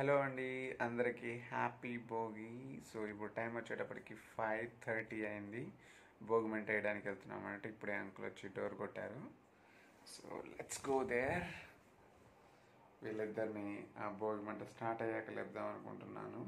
Hello అండి అందరికీ happy Bhogi so ఇప్పుడు టైం వచ్చేటప్పటికి ఫైవ్ థర్టీ అయింది భోగి మంట వేయడానికి వెళ్తున్నాం అన్నట్టు ఇప్పుడే అంకుల్ వచ్చి డోర్ కొట్టారు సో లెట్స్ గో దేర్ వీళ్ళిద్దరిని ఆ భోగి మంట స్టార్ట్ అయ్యాక లేపుదాం అనుకుంటున్నాను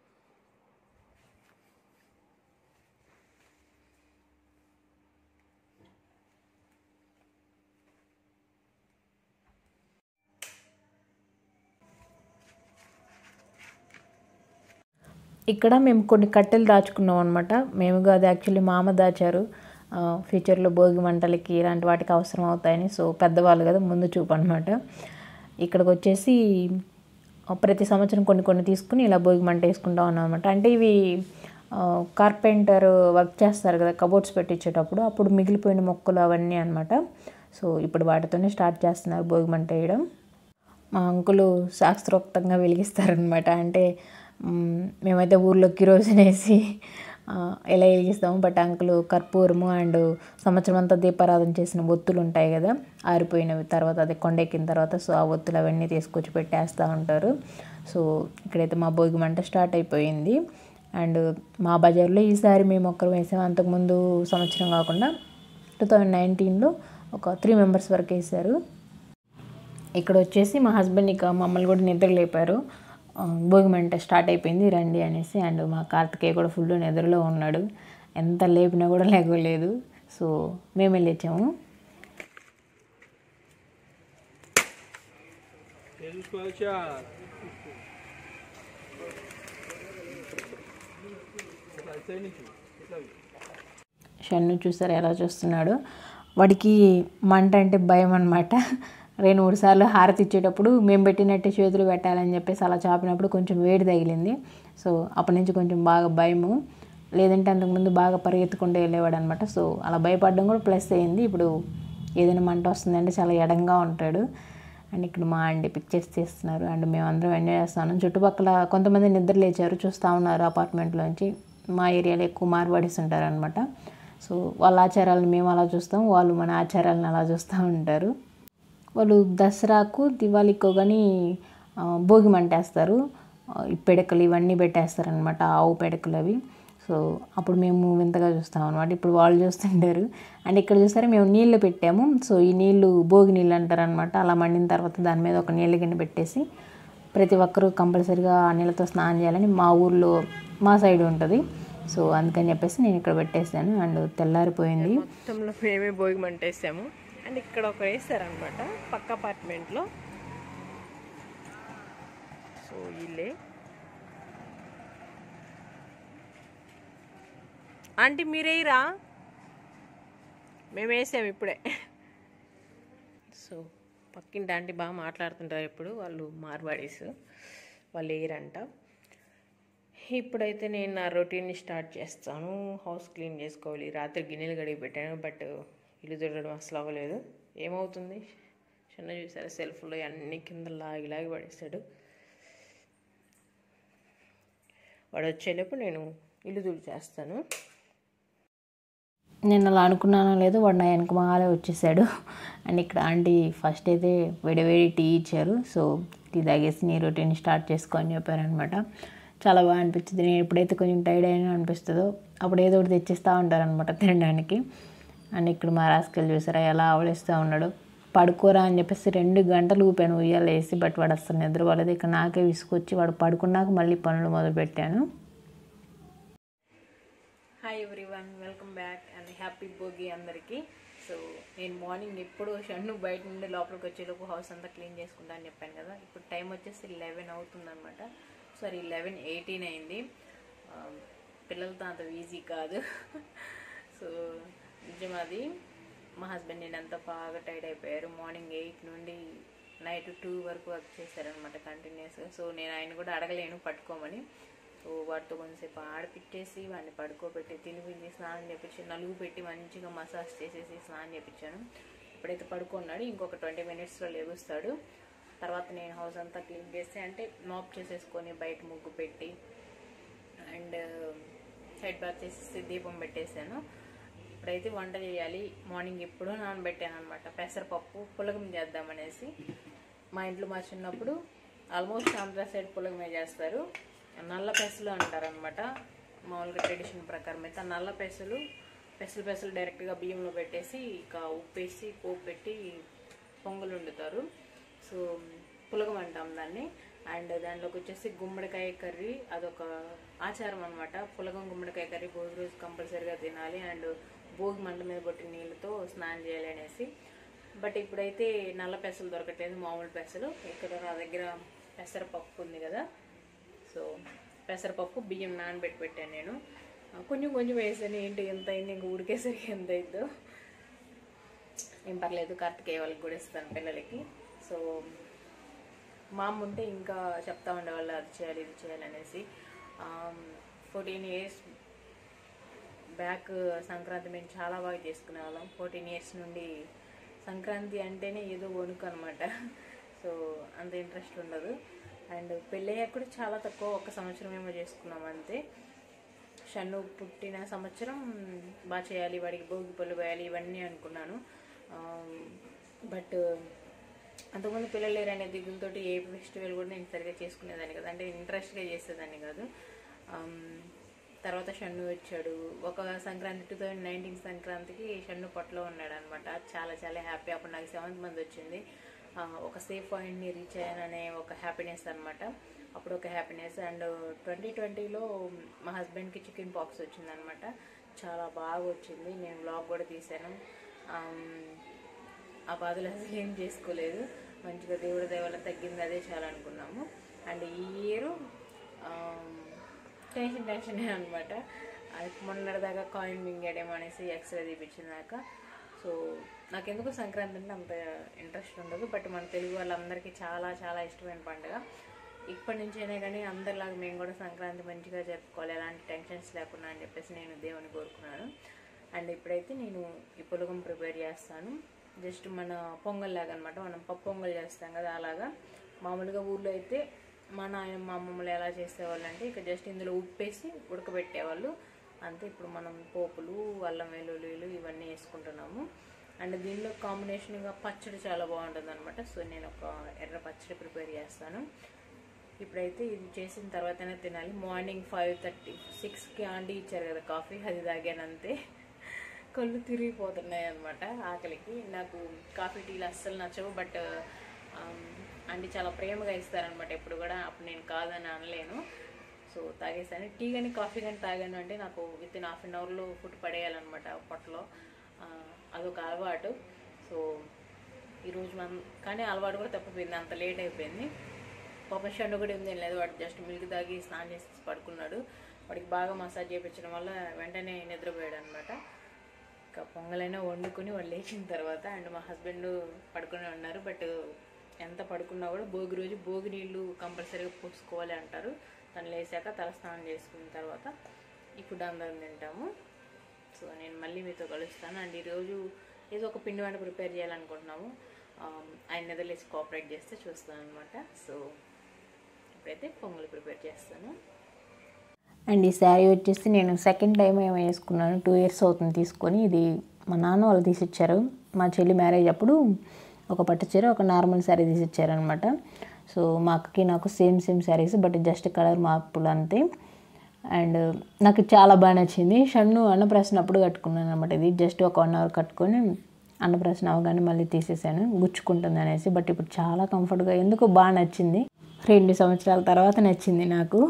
ఇక్కడ మేము కొన్ని కట్టెలు దాచుకున్నాం అనమాట మేము కాదు యాక్చువల్లీ మా అమ్మ దాచారు ఆ, ఫ్యూచర్లో భోగి మంటలకి ఇలాంటి వాటికి అవసరం అవుతాయని సో పెద్దవాళ్ళు కదా ముందు చూపు అనమాట ఇక్కడికి వచ్చేసి ఆ, ప్రతి సంవత్సరం కొన్ని కొన్ని తీసుకుని ఇలా భోగి మంట వేసుకుంటాం ఉన్నాం అనమాట అంటే ఇవి కార్పెంటర్ వర్క్ చేస్తారు కదా కబోర్డ్స్ పెట్టించేటప్పుడు అప్పుడు మిగిలిపోయిన మొక్కలు అవన్నీ అనమాట సో ఇప్పుడు వాటితోనే స్టార్ట్ చేస్తున్నారు భోగి మంట వేయడం మా అంకులు శాస్త్రోక్తంగా వెలిగిస్తారనమాట అంటే మ్, మేమైతే ఊర్లో కిరోసిన్ వేసి ఆ, ఎలా వెలిగిస్తాము బట్ అంకులు కర్పూరము అండ్ సంవత్సరం అంతా దీపారాధన చేసిన ఒత్తులు ఉంటాయి కదా ఆరిపోయినవి తర్వాత అది కొండెక్కిన తర్వాత సో ఆ ఒత్తులు అవన్నీ తీసుకొచ్చి పెట్టేస్తూ ఉంటారు సో ఇక్కడైతే మా భోగి మంట స్టార్ట్ అయిపోయింది అండ్ మా బజార్లో ఈసారి మేము ఒక్కరు వేసాము అంతకుముందు సంవత్సరం కాకుండా టూ థౌజండ్ నైన్టీన్లో ఒక త్రీ మెంబర్స్ వరకు వేశారు ఇక్కడ వచ్చేసి మా హస్బెండ్ ఇక మమ్మల్ని కూడా నిద్ర లేపారు ఆ, భోగి మంట స్టార్ట్ అయిపోయింది రండి అనేసి అండ్ మా కార్తికేయ కూడా ఫుల్ నిద్రలో ఉన్నాడు ఎంత లేపినా కూడా లేగలేదు సో మేము లేచాము షన్ను చూసారు ఎలా చూస్తున్నాడు వాడికి మంట అంటే భయం అనమాట రెండు మూడు సార్లు హారతి ఇచ్చేటప్పుడు మేము పెట్టినట్టే చేతులు పెట్టాలని చెప్పేసి అలా చాపినప్పుడు కొంచెం వేడి తగిలింది సో అప్పటి నుంచి కొంచెం బాగా భయము లేదంటే అంతకుముందు బాగా పరిగెత్తుకుంటూ వెళ్ళేవాడు అనమాట సో అలా భయపడడం కూడా ప్లస్ అయింది ఇప్పుడు ఏదైనా మంట వస్తుందంటే చాలా ఎడంగా ఉంటాడు అండ్ ఇక్కడ మా అండి పిక్చర్స్ తీస్తున్నారు అండ్ మేమందరం ఎంజాయ్ చేస్తున్నాం చుట్టుపక్కల కొంతమంది నిద్ర లేచారు చూస్తూ ఉన్నారు అపార్ట్మెంట్లోంచి మా ఏరియాలో ఎక్కువ మార్వాడీస్ ఉంటారనమాట సో వాళ్ళ ఆచారాలను మేము అలా చూస్తాం వాళ్ళు మన ఆచారాలను అలా చూస్తూ ఉంటారు వాళ్ళు దసరాకు దివాళీకో కానీ ఆ, భోగి మంటేస్తారు ఆ, ఈ పిడకలు ఇవన్నీ పెట్టేస్తారనమాట ఆవు పిడకలు అవి సో అప్పుడు మేము వింతగా చూస్తాం అనమాట ఇప్పుడు వాళ్ళు చూస్తుంటారు అండ్ ఇక్కడ చూస్తారా మేము నీళ్ళు పెట్టాము సో ఈ నీళ్ళు భోగి నీళ్ళు అంటారు అనమాట అలా మండిన తర్వాత దాని మీద ఒక నీళ్ళ గిన్నె పెట్టేసి ప్రతి ఒక్కరూ కంపల్సరీగా ఆ నీళ్ళతో స్నానం చేయాలని మా ఊర్లో మా సైడ్ ఉంటుంది సో అందుకని చెప్పేసి నేను ఇక్కడ పెట్టేసాను అండ్ తెల్లారిపోయింది మొత్తంలో మేమే భోగి మంట వేసాము అండ్ ఇక్కడ ఒక వేసారనమాట పక్క అపార్ట్మెంట్లో సో వీళ్ళే ఆంటీ మీరేరా మేము వేసాము ఇప్పుడే సో పక్కింటి ఆంటీ బాగా మాట్లాడుతుంటారు ఇప్పుడు వాళ్ళు మార్వాడీస్ వాళ్ళు వేయరంట ఇప్పుడైతే నేను నా రొటీన్ని స్టార్ట్ చేస్తాను హౌస్ క్లీన్ చేసుకోవాలి రాత్రి గిన్నెలు గడిగి పెట్టాను బట్ ఇల్లు తుడవడం అసలు అవ్వలేదు ఏమవుతుంది చిన్న చూసారా సెల్ఫ్లో అన్ని కింద లాగి లాగి పడేస్తాడు వాడు వచ్చేలోపు నేను ఇల్లు తుడిచేస్తాను నేను అలా అనుకున్నానో లేదో వాడు నా వెనక మాలే వచ్చేసాడు అండ్ ఇక్కడ ఆంటీ ఫస్ట్ అయితే వేడి వేడి టీ ఇచ్చారు సో టీ తాగేసి నీ రొటీన్ స్టార్ట్ చేసుకో అని చెప్పారనమాట చాలా బాగా అనిపించింది నేను ఎప్పుడైతే కొంచెం టైర్డ్ అయినా అనిపిస్తుందో అప్పుడు ఏదో ఒకటి తెచ్చిస్తూ ఉంటారనమాట తినడానికి అండ్ ఇక్కడ మా రాసుకెళ్ళి చూసారా ఎలా ఆవలిస్తూ ఉన్నాడు పడుకోరా అని చెప్పేసి రెండు గంటలు ఊపాను ఉయ్యాలు వేసి బట్ వాడు అసలు నిద్రపోలేదు ఇక నాకే విసుకొచ్చి వాడు పడుకున్నాక మళ్ళీ పనులు మొదలు పెట్టాను hi everyone welcome back and happy Bhogi అందరికీ సో నేను మార్నింగ్ ఎప్పుడు షన్ను బయట నుండి లోపలికి వచ్చేలోపు హౌస్ అంతా క్లీన్ చేసుకుంటా అని చెప్పాను కదా ఇప్పుడు టైం వచ్చేసి లెవెన్ అవుతుందన్నమాట సారీ లెవెన్ ఎయిటీన్ అయింది ఆ, పిల్లలతో అంత ఈజీ కాదు సో నిజం అది మా హస్బెండ్ నేను అంతా బాగా టైర్డ్ అయిపోయారు మార్నింగ్ ఎయిట్ నుండి నైట్ టూ వరకు వర్క్ చేశారనమాట కంటిన్యూస్గా సో నేను ఆయన కూడా అడగలేను పట్టుకోమని సో వాటితో కొంచెంసేపు ఆడిపిచ్చేసి వాడిని పడుకోబెట్టి తినిపించి స్నానం చేపించి నలుగు పెట్టి మంచిగా మసాజ్ చేసేసి స్నానం చేపించాను ఇప్పుడైతే పడుకున్నాడు ఇంకొక ట్వంటీ మినిట్స్లో లేగుస్తాడు తర్వాత నేను హౌస్ అంతా క్లీన్ చేసి అంటే మాప్ చేసేసుకొని బయట ముగ్గు పెట్టి అండ్ హెడ్ బాత్ చేసేసి దీపం పెట్టేశాను ఇప్పుడైతే వంట చేయాలి మార్నింగ్ ఎప్పుడో నానబెట్టాను అనమాట పెసరపప్పు పులగం చేద్దామనేసి మా ఇంట్లో మా చిన్నప్పుడు ఆల్మోస్ట్ ఆంధ్ర సైడ్ పులగమే చేస్తారు నల్ల పెసలు అంటారనమాట మామూలుగా ట్రెడిషన్ ప్రకారం అయితే ఆ నల్ల పెసలు పెసలు పెసలు డైరెక్ట్గా బియ్యంలో పెట్టేసి ఇక ఉప్పేసి పోపు పెట్టి పొంగలు వండుతారు సో పులగం అంటాం దాన్ని అండ్ దాంట్లోకి వచ్చేసి గుమ్మడికాయ కర్రీ అదొక ఆచారం అనమాట పులగం గుమ్మడికాయ కర్రీ భోగి రోజు కంపల్సరీగా తినాలి అండ్ భోగి మంట మీద కొట్టిన నీళ్ళతో స్నానం చేయాలి అనేసి బట్ ఇప్పుడైతే నల్ల పెసలు దొరకట్లేదు మామూలు పెసలు ఇక్కడ నా దగ్గర పెసరపప్పు ఉంది కదా సో పెసరపప్పు బియ్యం నానబెట్టి పెట్టాను నేను ఆ, కొంచెం కొంచెం వేసాను ఏంటి ఎంత అయింది ఇంక ఉడికేసరికి ఎంత అయిందో ఏం పర్లేదు కార్తికేయ వాళ్ళకి కూడా ఇస్తాను పిల్లలకి సో మా అమ్మ ఉంటే ఇంకా చెప్తా ఉండేవాళ్ళు అది చేయాలి ఇది చేయాలి అనేసి ఫోర్టీన్ ఇయర్స్ బ్యాక్ సంక్రాంతి మేము చాలా బాగా చేసుకునే వాళ్ళం ఫోర్టీన్ ఇయర్స్ నుండి సంక్రాంతి అంటేనే ఏదో వణుకు అనమాట సో అంత ఇంట్రెస్ట్ ఉండదు అండ్ పెళ్ళయ్యాక కూడా చాలా తక్కువ ఒక సంవత్సరం ఏమో చేసుకున్నాం అంతే షన్ను పుట్టిన సంవత్సరం బాగా చేయాలి వాడికి భోగి పళ్ళు వేయాలి ఇవన్నీ అనుకున్నాను బట్ అంతకుముందు పిల్లలు లేరు అనే దిగులతోటి ఏ ఫెస్టివల్ కూడా నేను సరిగా చేసుకునేదాన్ని కదా అంటే ఇంట్రెస్ట్గా చేసేదాన్ని కాదు ఆమ్, తర్వాత షన్ను వచ్చాడు ఒక సంక్రాంతి టూ థౌజండ్ నైన్టీన్ సంక్రాంతికి షన్ను పొట్టలో ఉన్నాడు అనమాట చాలా చాలా హ్యాపీ అప్పుడు నాకు సెవెంత్ మంత్ వచ్చింది ఆ, ఒక సేఫ్ పాయింట్ని రీచ్ అయ్యాననే ఒక హ్యాపీనెస్ అనమాట అప్పుడు ఒక హ్యాపీనెస్ అండ్ ట్వంటీ ట్వంటీలో మా హస్బెండ్కి చికెన్ పాక్స్ వచ్చిందనమాట చాలా బాగా వచ్చింది నేను బ్లాగ్ కూడా తీశాను ఆమ్, ఆ బాధలు అసలు ఏం చేసుకోలేదు మంచిగా దేవుడి దేవాల తగ్గింది అదే చాలా అనుకున్నాము అండ్ ఈ ఇయర్ టెన్షన్ టెన్షనే అనమాట మొన్నటిదాకా కాయిన్ మింగేయడం అనేసి ఎక్స్రే తీపించినాక సో నాకెందుకు సంక్రాంతి అంటే అంత ఇంట్రెస్ట్ ఉండదు బట్ మన తెలుగు వాళ్ళందరికీ చాలా చాలా ఇష్టమైన పండుగ ఇప్పటి నుంచైనా కానీ అందరిలాగా మేము కూడా సంక్రాంతి మంచిగా జరుపుకోవాలి ఎలాంటి టెన్షన్స్ లేకుండా అని చెప్పేసి నేను దేవుని కోరుకున్నాను అండ్ ఇప్పుడైతే నేను ఈ పులగం ప్రిపేర్ చేస్తాను జస్ట్ మన పొంగల్ లాగా అనమాట మనం పప్పు పొంగల్ చేస్తాం కదా అలాగా మామూలుగా ఊర్లో అయితే మా నాయన మా అమ్మమ్మలు ఎలా చేసేవాళ్ళు అంటే ఇక జస్ట్ ఇందులో ఉప్పేసి ఉడకబెట్టేవాళ్ళు అంతే ఇప్పుడు మనం పోపులు అల్లం వెల్లుల్లిలు ఇవన్నీ వేసుకుంటున్నాము అండ్ దీనిలో కాంబినేషన్గా పచ్చడి చాలా బాగుంటుంది అనమాట సో నేను ఒక ఎర్ర పచ్చడి ప్రిపేర్ చేస్తాను ఇప్పుడైతే ఇది చేసిన తర్వాతనే తినాలి మార్నింగ్ ఫైవ్ థర్టీ సిక్స్కి ఆంటీ ఇచ్చారు కదా కాఫీ అది తాగాను అంతే కళ్ళు తిరిగిపోతున్నాయి అనమాట ఆకలికి నాకు కాఫీ టీలు అస్సలు నచ్చవు బట్ ఆంటీ చాలా ప్రేమగా ఇస్తారనమాట ఎప్పుడు కూడా అప్పుడు నేను కాదని అనలేను సో తాగేసాను టీ కానీ కాఫీ కానీ తాగాను అంటే నాకు విత్ ఇన్ హాఫ్ అన్ అవర్లో ఫుడ్ పడేయాలన్నమాట పొట్టలో ఆ, అదొక అలవాటు సో ఈరోజు మనం కానీ అలవాటు కూడా తప్పిపోయింది అంత లేట్ అయిపోయింది పాపం షండు కూడా ఏం లేదు వాడు జస్ట్ మిల్క్ తాగి స్నానం చేసి పడుకున్నాడు వాడికి బాగా మసాజ్ చేయించడం వల్ల వెంటనే నిద్రపోయాడు అనమాట ఇంకా పొంగలైనా వండుకొని వాళ్ళు లేచిన తర్వాత అండ్ మా హస్బెండ్ పడుకునే ఉన్నారు బట్ ఎంత పడుకున్నా కూడా భోగి రోజు భోగి నీళ్ళు కంపల్సరీగా పోసుకోవాలి అంటారు తను లేచాక తల స్నానం చేసుకున్న తర్వాత ఈ ఫుడ్ అందరం తింటాము సో నేను మళ్ళీ మీతో కలుస్తాను అండ్ ఈరోజు ఏదో ఒక పిండి వంట ప్రిపేర్ చేయాలనుకుంటున్నాము ఆమ్, ఆయన నిద్రలేసి కోఆపరేట్ చేస్తే చూస్తాను అనమాట సో ఇప్పుడైతే పొంగల్ ప్రిపేర్ చేస్తాను అండ్ ఈ శారీ వచ్చేసి నేను సెకండ్ టైం ఏమో వేసుకున్నాను టూ ఇయర్స్ అవుతుంది తీసుకొని ఇది మా నాన్న వాళ్ళు తీసిచ్చారు మా చెల్లి మ్యారేజ్ అప్పుడు ఒక పట్టు చీర ఒక నార్మల్ శారీ తీసిచ్చారనమాట సో మా అక్కకి నాకు same same saris but just colour మార్పులు అంతే అండ్ నాకు చాలా బాగా నచ్చింది షన్ను అన్నప్రాసన అప్పుడు కట్టుకున్నాను అనమాట ఇది జస్ట్ ఒక వన్ అవర్ కట్టుకొని అన్నప్రాసన అవగానే మళ్ళీ తీసేసాను గుచ్చుకుంటుంది అనేసి బట్ ఇప్పుడు చాలా కంఫర్ట్గా ఎందుకు బాగా నచ్చింది రెండు సంవత్సరాల తర్వాత నచ్చింది నాకు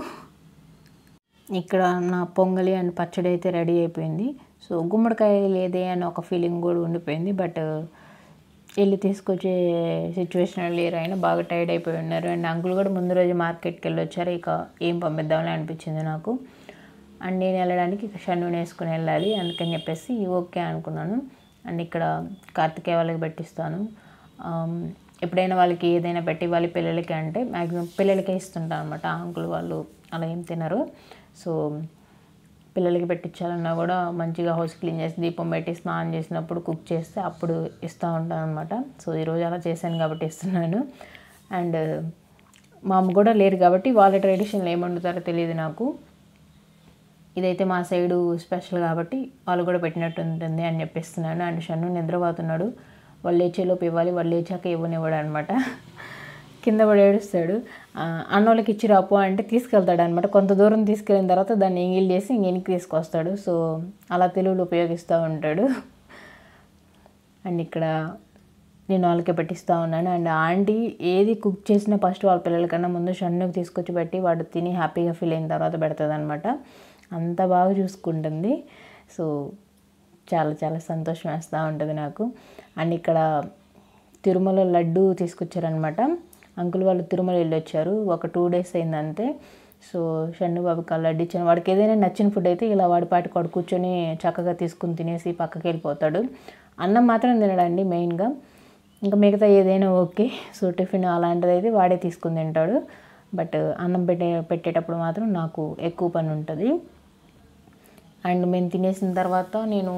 ఇక్కడ నా పొంగలి అండ్ పచ్చడి అయితే రెడీ అయిపోయింది సో గుమ్మడికాయ లేదే అని ఒక ఫీలింగ్ కూడా ఉండిపోయింది బట్ వెళ్ళి తీసుకొచ్చే సిచ్యువేషన్ లేరు ఆయన బాగా టైర్డ్ అయిపోయి ఉన్నారు అండ్ అంకుల్ కూడా ముందు రోజు మార్కెట్కి వెళ్ళి వచ్చారు ఇక ఏం పంపిద్దామని అనిపించింది నాకు అండ్ నేను వెళ్ళడానికి ఇక షన్ను వేసుకుని వెళ్ళాలి అందుకని చెప్పేసి ఓకే అనుకున్నాను అండ్ ఇక్కడ కార్తికేయ వాళ్ళకి పెట్టిస్తాను ఆమ్, ఎప్పుడైనా వాళ్ళకి ఏదైనా పెట్టి వాళ్ళ పిల్లలకి అంటే మ్యాక్సిమం పిల్లలకే ఇస్తుంటాను అనమాట అంకుల్ వాళ్ళు అలా ఏం తినరు సో పిల్లలకి పెట్టించాలన్నా కూడా మంచిగా హౌస్ క్లీన్ చేసి దీపం పెట్టి స్నానం చేసినప్పుడు కుక్ చేస్తే అప్పుడు ఇస్తూ ఉంటాను అనమాట సో ఈరోజు అలా చేశాను కాబట్టి ఇస్తున్నాను అండ్ మా అమ్మ కూడా లేరు కాబట్టి వాళ్ళ ట్రెడిషన్లో ఏం వండుతారో తెలియదు నాకు ఇదైతే మా సైడు స్పెషల్ కాబట్టి వాళ్ళు కూడా పెట్టినట్టు ఉంటుంది అని చెప్పిస్తున్నాను అండ్ షన్ను నిద్రపోతున్నాడు వాళ్ళు లేచేలోపు ఇవ్వాలి వాళ్ళు లేచాక ఇవ్వనివ్వడు అనమాట కింద పడి ఏడుస్తాడు ఆ, అన్నోళ్ళకి ఇచ్చి రాపో అంటే తీసుకెళ్తాడు అనమాట కొంత దూరం తీసుకెళ్ళిన తర్వాత దాన్ని ఎంగిల్ చేసి ఇంక వెనక్కి తీసుకొస్తాడు సో అలా తెలుగులో ఉపయోగిస్తూ ఉంటాడు అండ్ ఇక్కడ నేను వాళ్ళకి పెట్టిస్తూ ఉన్నాను అండ్ ఆంటీ ఏది కుక్ చేసినా ఫస్ట్ వాళ్ళ పిల్లలకన్నా ముందు షన్నుకి తీసుకొచ్చి పెట్టి వాడు తిని హ్యాపీగా ఫీల్ అయిన తర్వాత పెడుతుంది అనమాట అంత బాగా చూసుకుంటుంది సో చాలా చాలా సంతోషం వేస్తూ ఉంటుంది నాకు అండ్ ఇక్కడ తిరుమల లడ్డు తీసుకొచ్చారనమాట అంకుల్ వాళ్ళు తిరుమల వెళ్ళి వచ్చారు ఒక టూ డేస్ అయింది అంతే సో షన్ను బాబుకి ఆ లడ్డు ఇచ్చాను వాడికి ఏదైనా నచ్చిన ఫుడ్ అయితే ఇలా వాడి పాటికి వాడు కూర్చొని చక్కగా తీసుకుని తినేసి పక్కకి వెళ్ళిపోతాడు అన్నం మాత్రం తినడండి మెయిన్గా ఇంకా మిగతా ఏదైనా ఓకే సో టిఫిన్ అలాంటిది అయితే వాడే తీసుకుని తింటాడు బట్ అన్నం పెట్టే పెట్టేటప్పుడు మాత్రం నాకు ఎక్కువ పని ఉంటుంది అండ్ మేము తినేసిన తర్వాత నేను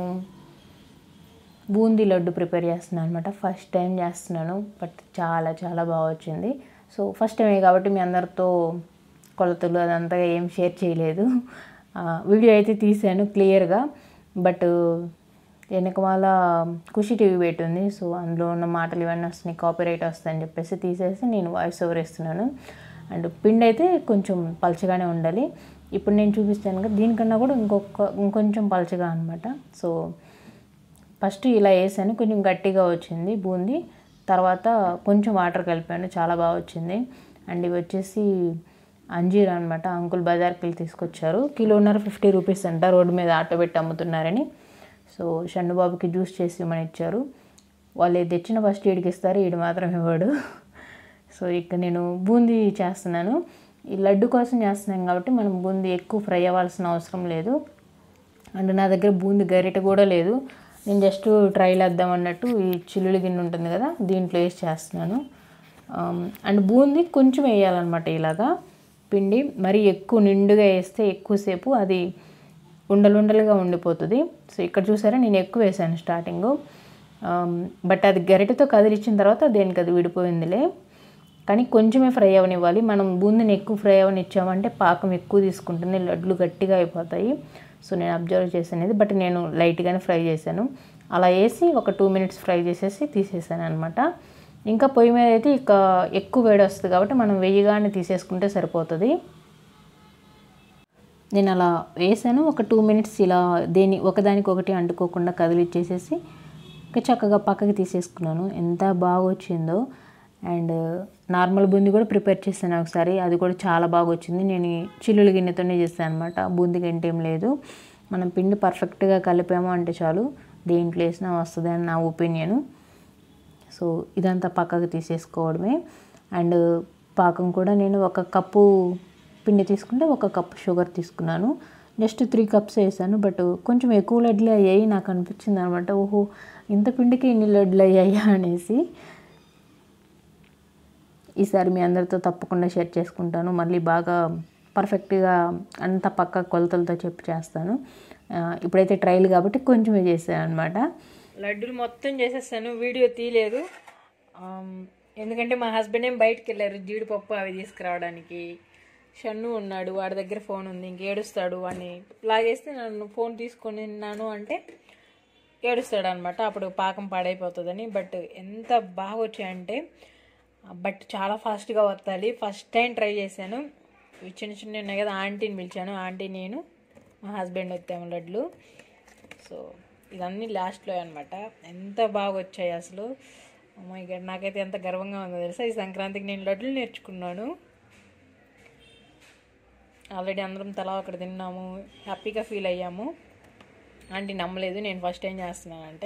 బూందీ లడ్డు ప్రిపేర్ చేస్తున్నాను అనమాట ఫస్ట్ టైం చేస్తున్నాను బట్ చాలా చాలా బాగా వచ్చింది సో ఫస్ట్ టైమే కాబట్టి మీ అందరితో కొలతలు అదంతా ఏం షేర్ చేయలేదు ఆ, వీడియో అయితే తీసాను క్లియర్గా బట్ వెనకమాల ఖుషి టీవీ పెట్టుంది సో అందులో ఉన్న మాటలు ఇవన్నీ వస్తున్నాయి కాపీరైట్ వస్తాయని చెప్పేసి తీసేసి నేను వాయిస్ ఓవర్ ఇస్తున్నాను అండ్ పిండి అయితే కొంచెం పలచగానే ఉండాలి ఇప్పుడు నేను చూపిస్తాను కదా దీనికన్నా కూడా ఇంకొక ఇంకొంచెం పలచగా అనమాట సో ఫస్ట్ ఇలా వేసాను కొంచెం గట్టిగా వచ్చింది బూందీ తర్వాత కొంచెం వాటర్ కలిపాను చాలా బాగా వచ్చింది అండ్ ఇవి వచ్చేసి అంజీర్ అనమాట అంకుల్ బజార్కి వెళ్ళి తీసుకొచ్చారు కిలోన్నర ఫిఫ్టీ రూపీస్ అంట రోడ్డు మీద ఆటో పెట్టి అమ్ముతున్నారని సో షన్నుబాబుకి జ్యూస్ చేసి ఇవ్వమని ఇచ్చారు వాళ్ళు ఏది తెచ్చిన ఫస్ట్ ఈడికి ఇస్తారు ఈడు మాత్రం ఇవ్వడు సో ఇక్కడ నేను బూందీ చేస్తున్నాను ఈ లడ్డు కోసం చేస్తున్నాం కాబట్టి మనం బూందీ ఎక్కువ ఫ్రై అవ్వాల్సిన అవసరం లేదు అండ్ నా దగ్గర బూందీ గరిట కూడా లేదు నేను జస్ట్ ట్రైల్ వేద్దాం అన్నట్టు ఈ చిల్లులు గిన్నె ఉంటుంది కదా దీంట్లో వేసి చేస్తున్నాను ఆమ్, అండ్ బూందీ కొంచెం వేయాలన్నమాట ఇలాగా పిండి మరీ ఎక్కువ నిండుగా వేస్తే ఎక్కువసేపు అది ఉండలుండలుగా ఉండిపోతుంది సో ఇక్కడ చూసారా నేను ఎక్కువ వేసాను స్టార్టింగ్ బట్ అది గరిటెతో కదిలిచ్చిన తర్వాత దేనికి అది విడిపోయిందిలే కానీ కొంచెమే ఫ్రై అవనివ్వాలి మనం బూందీని ఎక్కువ ఫ్రై అవనిచ్చామంటే పాకం ఎక్కువ తీసుకుంటుంది లడ్లు గట్టిగా అయిపోతాయి సో నేను అబ్జర్వ్ చేసాను బట్ నేను లైట్గానే ఫ్రై చేశాను అలా వేసి ఒక టూ మినిట్స్ ఫ్రై చేసేసి తీసేసాను అనమాట ఇంకా పొయ్యి మీద అయితే ఇక ఎక్కువ వేడి వస్తుంది కాబట్టి మనం వెయ్యిగానే తీసేసుకుంటే సరిపోతుంది నేను అలా వేసాను ఒక టూ మినిట్స్ ఇలా దేని ఒకదానికి ఒకటి అంటుకోకుండా కదిలిచ్చేసేసి ఇంకా చక్కగా పక్కకి తీసేసుకున్నాను ఎంత బాగా వచ్చిందో అండ్ నార్మల్ బూందీ కూడా ప్రిపేర్ చేశాను ఒకసారి అది కూడా చాలా బాగా వచ్చింది నేను ఈ చిల్లుల గిన్నెతోనే చేశాను అనమాట బూందీ గంట ఏం లేదు మనం పిండి పర్ఫెక్ట్గా కలిపాము అంటే చాలు దేంట్లో వేసినా వస్తుంది అని నా ఒపీనియను సో ఇదంతా పక్కకు తీసేసుకోవడమే అండ్ పాకం కూడా నేను ఒక కప్పు పిండి తీసుకుంటే ఒక కప్పు షుగర్ తీసుకున్నాను జస్ట్ త్రీ కప్స్ వేసాను బట్ కొంచెం ఎక్కువ లడ్లు అయ్యాయి నాకు అనిపించింది అనమాట ఓహో ఇంత పిండికి ఇన్ని లడ్లు అయ్యాయా అనేసి ఈసారి మీ అందరితో తప్పకుండా షేర్ చేసుకుంటాను మళ్ళీ బాగా పర్ఫెక్ట్గా అంత పక్క కొలతలతో చెప్పి చేస్తాను ఆ, ఇప్పుడైతే ట్రయల్ కాబట్టి కొంచెమే చేశాను అనమాట లడ్డూలు మొత్తం చేసేసాను వీడియో తీయలేదు ఆమ్, ఎందుకంటే మా హస్బెండ్ ఏం బయటికి వెళ్ళారు జీడిపప్పు అవి తీసుకురావడానికి షన్ను ఉన్నాడు వాడి దగ్గర ఫోన్ ఉంది ఇంక ఏడుస్తాడు వాడిని లాగేస్తే నన్ను ఫోన్ తీసుకొని ఉన్నాను అంటే ఏడుస్తాడు అనమాట అప్పుడు పాకం పాడైపోతుందని బట్ ఎంత బాగా వచ్చాయంటే బట్ చాలా ఫాస్ట్గా వత్తాలి ఫస్ట్ టైం ట్రై చేశాను ఇవి చిన్న చిన్న ఉన్నాయి కదా ఆంటీని పిలిచాను ఆంటీ నేను మా హస్బెండ్ వచ్చాము లడ్లు సో ఇదన్నీ లాస్ట్లో అనమాట ఎంత బాగా వచ్చాయి అసలు మై గడ్ నాకైతే ఎంత గర్వంగా ఉందో తెలుసా ఈ సంక్రాంతికి నేను లడ్లు నేర్చుకున్నాను ఆల్రెడీ అందరం తలా ఒకటి తిన్నాము హ్యాపీగా ఫీల్ అయ్యాము ఆంటీ నమ్మలేదు నేను ఫస్ట్ టైం చేస్తున్నాను అంటే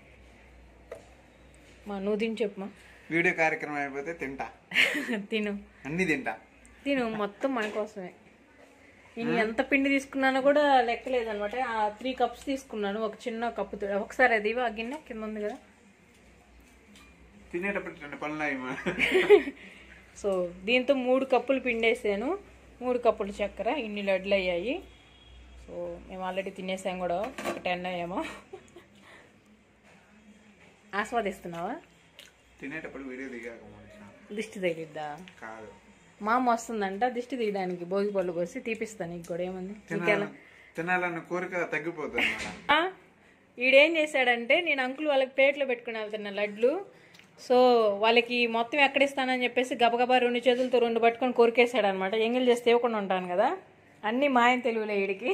మా నువ్వు తిని చెప్పు మా వీడియో కార్యక్రమం అయిపోతే తింటా తిను అన్నీ తింటా తిను మొత్తం మన కోసమే నేను ఎంత పిండి తీసుకున్నానో కూడా లెక్కలేదనమాట ఆ త్రీ కప్స్ తీసుకున్నాను ఒక చిన్న కప్పు ఒకసారి అది ఇవ్వు, ఆ గిన్నె కింద ఉంది కదా తినేటప్పుడు రెండు పనులు అయ్యమా సో దీంతో మూడు కప్పులు పిండేసాను మూడు కప్పులు చక్కెర ఇన్ని లడ్లు అయ్యాయి సో మేము ఆల్రెడీ తినేసాం కూడా ఒక టెన్ అయ్యామో ఆస్వాదిస్తున్నావా తినేటప్పుడు వీడియో దిగాక మనిషి. దిష్టి తగిలిద్దా కాదు మా అమ్మ వస్తుందంట దిష్టి తీయడానికి భోగి పళ్ళు కోసి తీపిస్తాను నీకు కూడా ఏముంది నీకెలా తినాలని తినాలన్న కోరిక తగ్గిపోతుంది మేడం ఆ, ఈడేం చేశాడంటే నేను అంకుల్ వాళ్ళకి ప్లేట్లో పెట్టుకుని వెళ్తున్న లడ్లు సో వాళ్ళకి మొత్తం ఎక్కడ ఇస్తానని చెప్పేసి గబగబా రెండు చేతులతో రెండు పట్టుకొని కొరికేసాడు అనమాట ఎంగిల్ చేస్తే ఇవ్వకుండా ఉంటాను కదా అన్నీ మాయం తెలుగులే వీడికి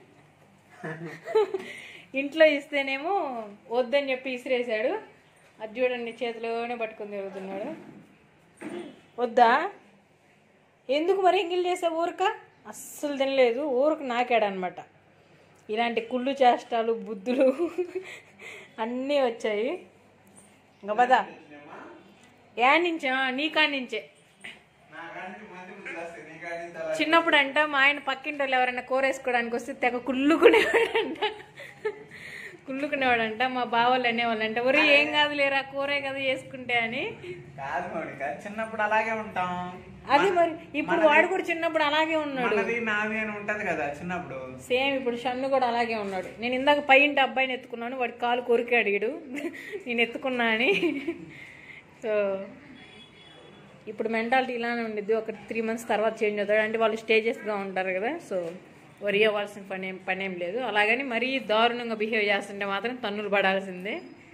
ఇంట్లో ఇస్తేనేమో వద్దని చెప్పి ఇసిరేసాడు అది చూడండి చేతిలోనే పట్టుకొని తిరుగుతున్నాడు వద్దా ఎందుకు మరి ఎంగిల్ చేసే ఊరక అస్సలు తినలేదు ఊరకు నాకాడనమాట ఇలాంటి కుళ్ళు చేష్టాలు బుద్ధులు అన్నీ వచ్చాయి ఇంకా పదా యా నుంచా నీ కాడి నుంచే చిన్నప్పుడు అంట మా ఆయన పక్కింటి వాళ్ళు ఎవరైనా కూర వేసుకోవడానికి వస్తే తెగ కుళ్ళుకునేవాడంట కుళ్ళుకునేవాడంట మా బావలు అనేవాళ్ళంట ఒరే ఏం కాదు లేరా కూరే కదా వేసుకుంటే అని కాదు మౌనిక చిన్నప్పుడు అలాగే ఉంటాం అది మరి ఇప్పుడు వాడు కూడా చిన్నప్పుడు అలాగే ఉన్నాడు మనది నాది అని ఉంటది కదా చిన్నప్పుడు సేమ్ ఇప్పుడు షన్ను కూడా అలాగే ఉన్నాడు నేను ఇందాక పై ఇంటి అబ్బాయిని ఎత్తుకున్నాను వాడి కాలు కొరికి అడిగాడు నేను ఎత్తుకున్నా అని సో ఇప్పుడు మెంటాలిటీ ఇలానే ఉండిద్ది ఒక త్రీ మంత్స్ తర్వాత చేంజ్ అవుతాడు అంటే వాళ్ళు స్టేజెస్గా ఉంటారు కదా సో వరి అవ్వాల్సిన పని ఏం పని ఏం లేదు అలాగని మరీ దారుణంగా బిహేవ్ చేస్తుంటే మాత్రం తన్నులు పడాల్సిందే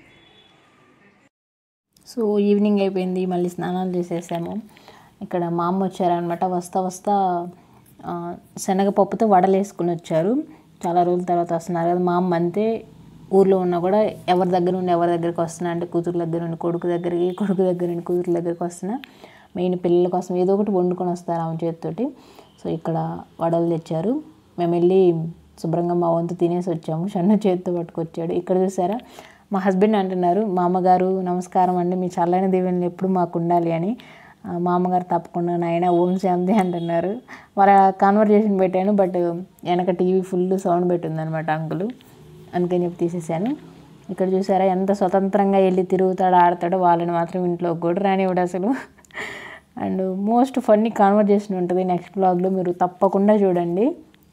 సో ఈవినింగ్ అయిపోయింది మళ్ళీ స్నానాలు చేసేసాము ఇక్కడ మా అమ్మ వచ్చారనమాట వస్తా వస్తా ఆ, శనగపప్పుతో వడలు వేసుకుని వచ్చారు చాలా రోజుల తర్వాత వస్తున్నారు కదా మా అమ్మ అంతే ఊర్లో ఉన్నా కూడా ఎవరి దగ్గర నుండి ఎవరి దగ్గరికి వస్తున్నా అంటే కూతురు దగ్గర నుండి కొడుకు దగ్గరికి కొడుకు దగ్గర నుండి కూతురు దగ్గరికి వస్తున్నా మెయిన్ పిల్లల కోసం ఏదో ఒకటి వండుకొని వస్తారు ఆమె చేతితోటి సో ఇక్కడ వడలు తెచ్చారు మేము వెళ్ళి శుభ్రంగా మా వంతు తినేసి వచ్చాము షన్ను చేతితో పట్టుకొచ్చాడు ఇక్కడ చూసారా మా హస్బెండ్ అంటున్నారు మా అమ్మగారు నమస్కారం అండి మీ చల్లని దీవెనలు ఎప్పుడు మాకు ఉండాలి అని ఆ, మా అమ్మగారు తప్పకుండా నాయన ఓం శాంతి అంటున్నారు వాళ్ళ కాన్వర్జేషన్ పెట్టాను బట్ వెనక టీవీ ఫుల్ సౌండ్ పెట్టిందనమాట అంకులు అందుకని చెప్పి తీసేసాను ఇక్కడ చూసారా ఎంత స్వతంత్రంగా వెళ్ళి తిరుగుతాడో ఆడతాడో వాళ్ళని మాత్రం ఇంట్లో కూడా రానివ్వడు అసలు and most funny conversation next నెక్స్ట్ బ్లాగ్లో మీరు తప్పకుండా చూడండి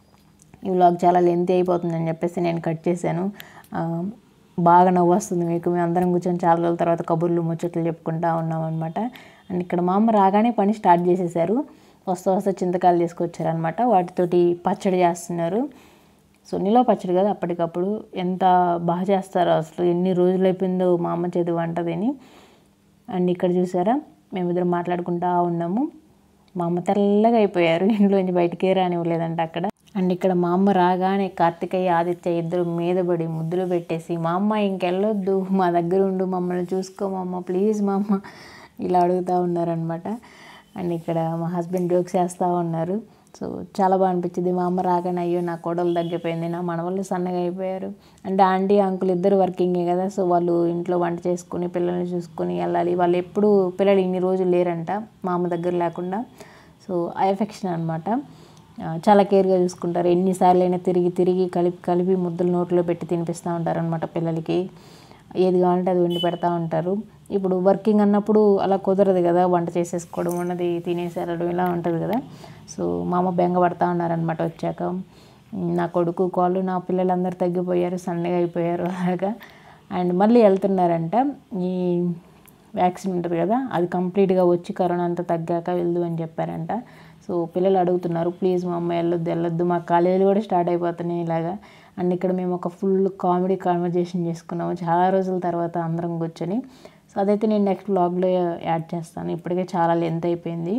ఈ వ్లాగ్ చాలా లెంతీ అయిపోతుందని చెప్పేసి నేను కట్ చేశాను ఆ, బాగా నవ్వు వస్తుంది మీకు మేము అందరం కూర్చొని చాలా రోజుల తర్వాత కబుర్లు ముచ్చట్లు చెప్పుకుంటా ఉన్నాం అనమాట అండ్ ఇక్కడ మా అమ్మ రాగానే పని స్టార్ట్ చేసేసారు వస్తా వస్తా చింతకాయలు తీసుకొచ్చారనమాట వాటితోటి పచ్చడి చేస్తున్నారు సో నిలవ పచ్చడి కదా అప్పటికప్పుడు ఎంత బాగా చేస్తారో అసలు ఎన్ని రోజులు అయిపోయిందో మా అమ్మ చేతి వంట తిని అండ్ ఇక్కడ చూసారా మేమిద్దరం మాట్లాడుకుంటా ఉన్నాము మా అమ్మ తెల్లగా అయిపోయారు ఇంట్లోంచి బయటికే రానివ్వలేదంట అక్కడ అండ్ ఇక్కడ మా అమ్మ రాగానే కార్తికేయ ఆదిత్య ఇద్దరు మీద పడి ముద్దులు పెట్టేసి మా అమ్మ ఇంకెళ్ళొద్దు మా దగ్గర ఉండు మమ్మల్ని చూసుకో మా అమ్మ ప్లీజ్ మా అమ్మ ఇలా అడుగుతూ ఉన్నారనమాట అండ్ ఇక్కడ మా హస్బెండ్ జోక్స్ చేస్తూ ఉన్నారు సో చాలా బాగా అనిపించింది మా అమ్మ రాగానే అయ్యో నా కోడలు తగ్గిపోయింది నా మనవాళ్ళు సన్నగా అయిపోయారు అంటే ఆంటీ అంకుల్ ఇద్దరు వర్కింగే కదా సో వాళ్ళు ఇంట్లో వంట చేసుకుని పిల్లల్ని చూసుకుని వెళ్ళాలి వాళ్ళు ఎప్పుడు పిల్లలు ఇన్ని రోజులు లేరంట మా అమ్మ దగ్గర లేకుండా సో ఆ ఎఫెక్షన్ అనమాట చాలా కేర్గా చూసుకుంటారు ఎన్నిసార్లు అయినా తిరిగి తిరిగి కలిపి కలిపి ముద్దలు నోట్లో పెట్టి తినిపిస్తూ ఉంటారనమాట పిల్లలకి ఏది కావాలంటే అది వండి పెడతా ఉంటారు ఇప్పుడు వర్కింగ్ అన్నప్పుడు అలా కుదరదు కదా వంట చేసేసుకోవడం ఉన్నది తినేసి వెళ్ళడం ఇలా ఉంటుంది కదా సో మా అమ్మ బెంగ పడతా ఉన్నారనమాట వచ్చాక నా కొడుకు కాళ్ళు నా పిల్లలందరూ తగ్గిపోయారు సన్నగా అయిపోయారు అలాగా అండ్ మళ్ళీ వెళ్తున్నారంట ఈ వ్యాక్సిన్ ఉంటుంది కదా అది కంప్లీట్గా వచ్చి కరోనా అంతా తగ్గాక వెళ్దు అని చెప్పారంట సో పిల్లలు అడుగుతున్నారు ప్లీజ్ మా అమ్మ వెళ్ళొద్దు వెళ్ళొద్దు మా కాలేజీలు కూడా స్టార్ట్ అయిపోతున్నాయి ఇలాగా అండ్ ఇక్కడ మేము ఒక ఫుల్ కామెడీ కాన్వర్జేషన్ చేసుకున్నాము చాలా రోజుల తర్వాత అందరం కూర్చొని సో అదైతే నేను నెక్స్ట్ బ్లాగ్లో యాడ్ చేస్తాను ఇప్పటికే చాలా లెంత్ అయిపోయింది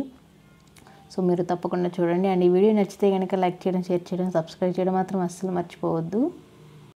సో మీరు తప్పకుండా చూడండి అండ్ ఈ వీడియో నచ్చితే కనుక లైక్ చేయడం షేర్ చేయడం సబ్స్క్రైబ్ చేయడం మాత్రం అస్సలు మర్చిపోవద్దు